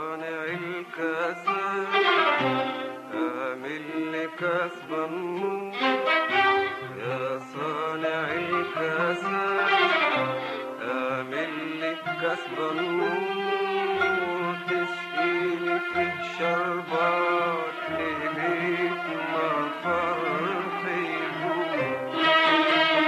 صانع الكسر اعمل لي كسب النور يا صانع الكسر اعمل لي كسب النور تسقيني في شربات ليلة ما فرحي يدوم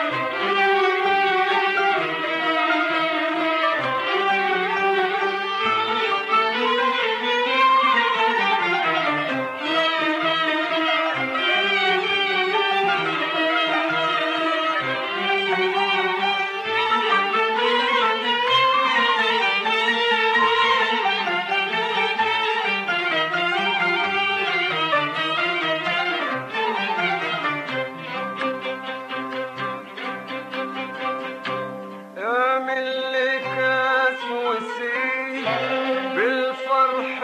اعمل لي كاس وسيل بالفرح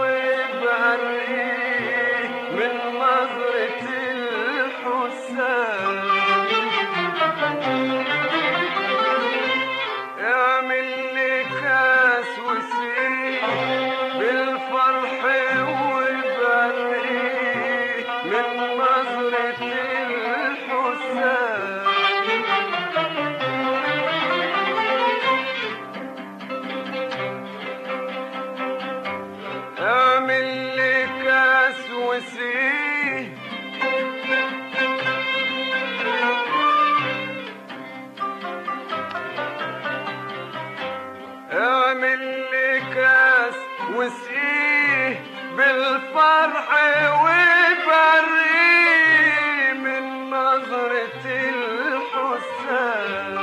وبهالريح من نظرة الحسان اعمل لي كاس وسيل بالفرح وبهالريح من نظرة الحسان اعمل لي كاس وسيه اعمل لي كاس وسقيه بالفرح وبريه من نظرة الحسان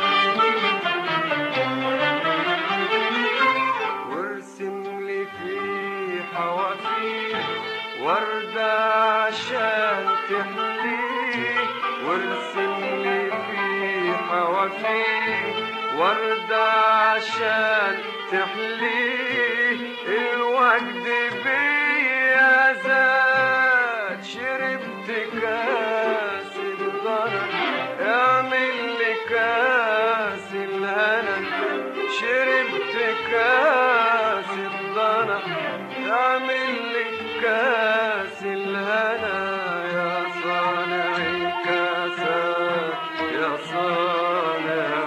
وارسم لي فيه حوافيه وردة عشان تحليه وارسم لي فيه حوافيه وردة عشان تحليه الوجد بيا زاد شربت كاس الضرر اعمل لي كاس الهنا شربت كاس الضنا اعمل لي كاس الهنا يا صانع الكاسات يا صانع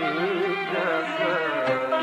الكاسات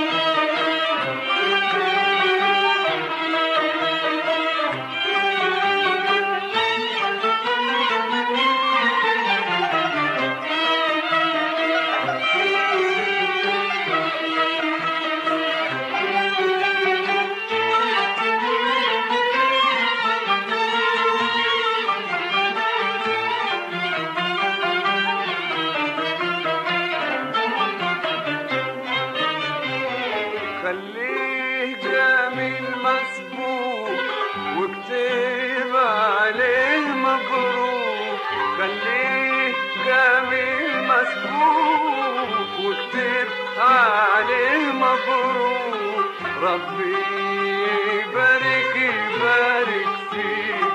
خليه جميل مسبوق واكتب عليه مبروك خليه جميل مسبوق واكتب عليه مبروك ربي يبارك يبارك فيه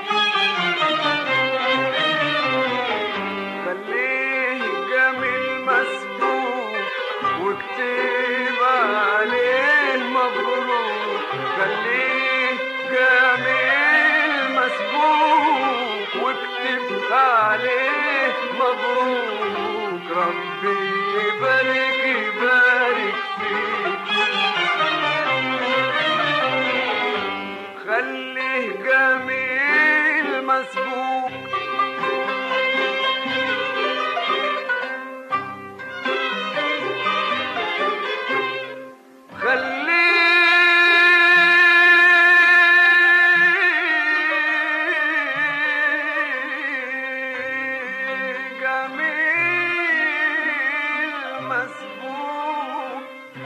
خليه جميل مسبوق واكتب عليه مبروك خليه جميل مسبوق واكتب عليه مبروك ربي يبارك يبارك فيك خليه جميل مسبوق خليه جميل مسبوق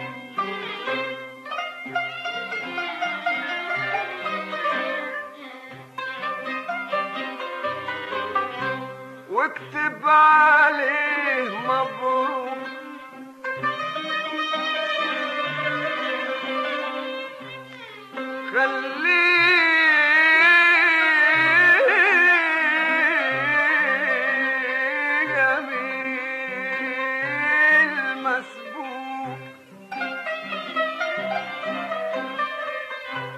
واكتب عليه مبروك خليه جميل مسبوق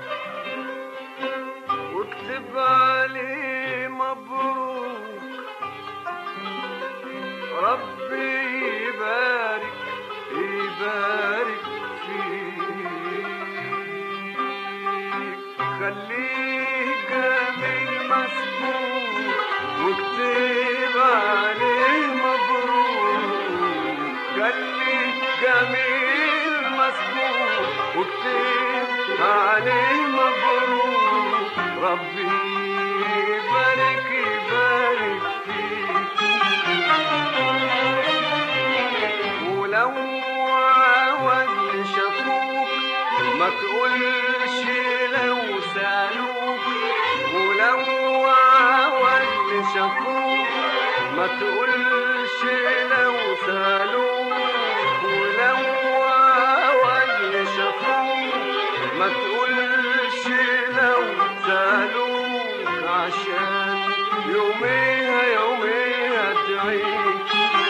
خليه جميل مسبوق واكتب عليه مبروك خليه جميل مسبوق واكتب عليه مبروك ربي يبارك يبارك فيك ولو عاود شافوك ما تقولش لو سألوك ولو عاود شافوك ما تقولش لو سألوك ولو عاود شافوك ما تقولش لو سألوك عشان يوميها يوميها تعيش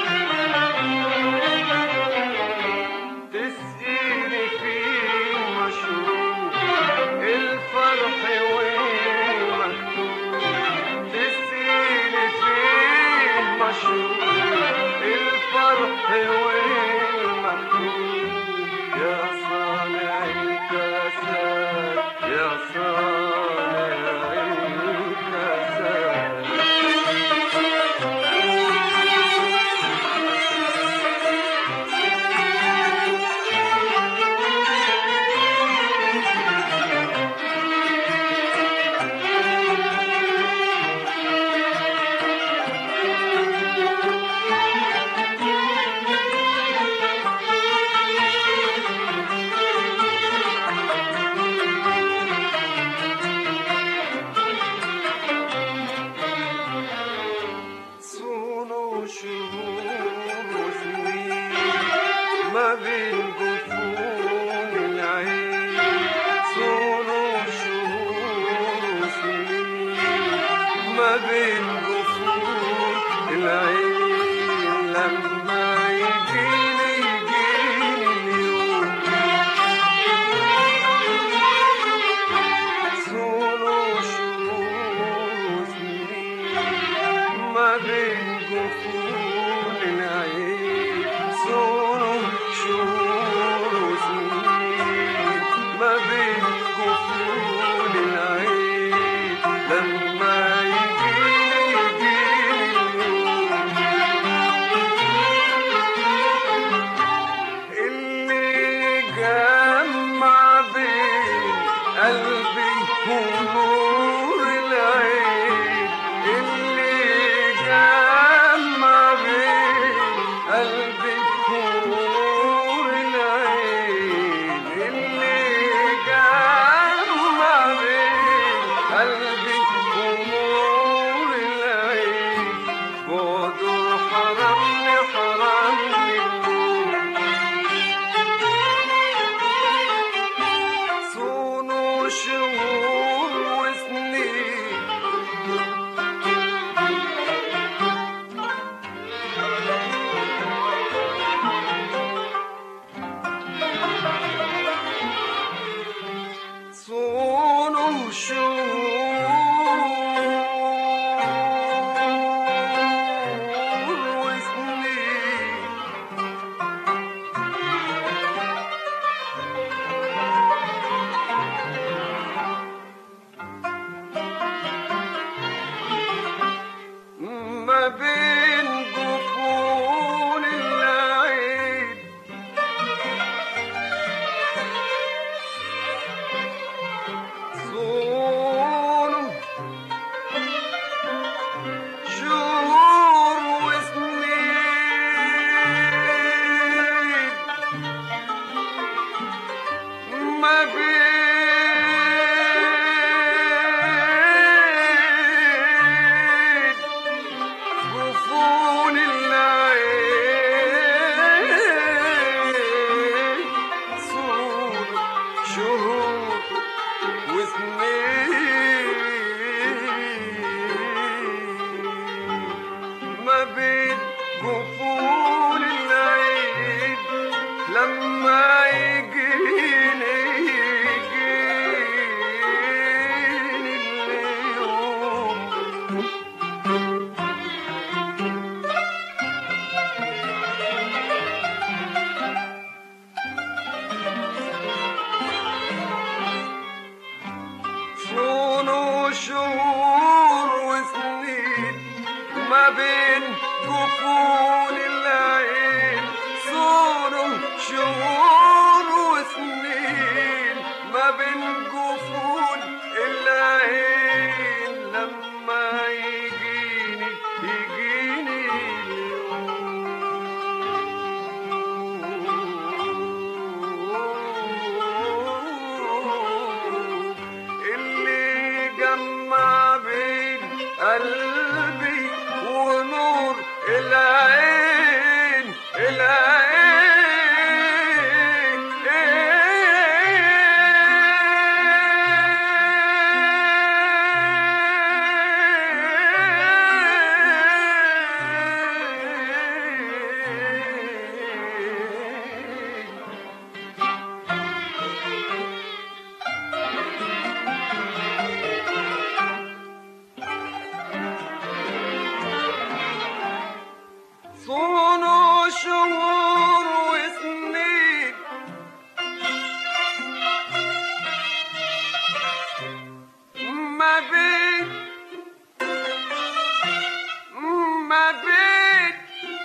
تسقيني فيه مشروب الفرح والمكتوب تسقيني فيه مشروب الفرح والمكتوب يا صانع الكاسات يا صانع الكاسات صونوا شهور وسنين ما بين جفون العين صونوا شهور وسنين ما بين جفون العين لما يجيني يجيني اليوم صونوا شهور وسنين ما بين جفون العين صونوا شهور وسنين ما بين جفون العين لما يجيني يجيني اليوم اللي جمع بين قلبي ونور العين اللي جمع بين قلبي ونور العين اللي جمع بين قلبي ونور العين بعده حرمني حرمني النور صونوا شهور وسنين صونوا شهور وسنين ما بين جفون العين صون شهور وسنين ما بين جفون العين صونه شهور وسنين ما بين جفون العين لما يجيني يجيني اليوم اللي جمع بين قلبي ونور العين العين صونوا شهور وسنين ما بين ما بين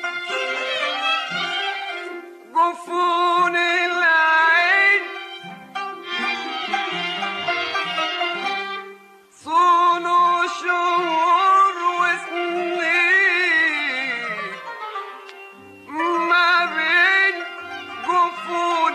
جفون العين صونوا شهور وسنين ما بين جفون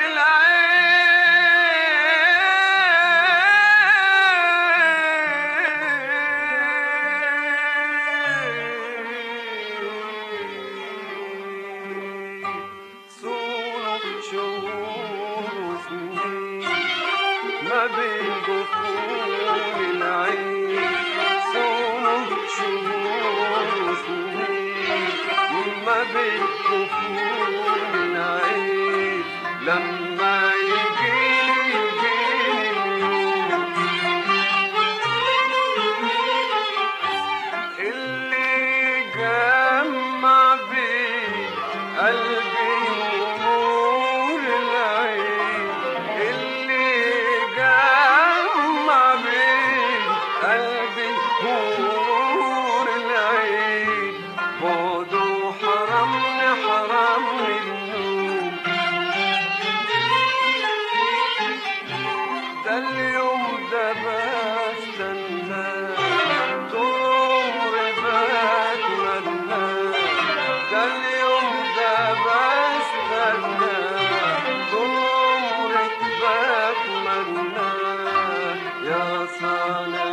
العين صونوا شهور وسنين ما بين جفون العين صونوا شهور وسنين ما بين جفون العين لما يجيني يجيني اللي جمع بين قلبي ونور العين اللي جمع بين قلبي ونور العين بعده حرمني حرمني النوم ده اليوم ده بستنى طول بتمنى ده اليوم ده بستنى طول بتمنى يا صانع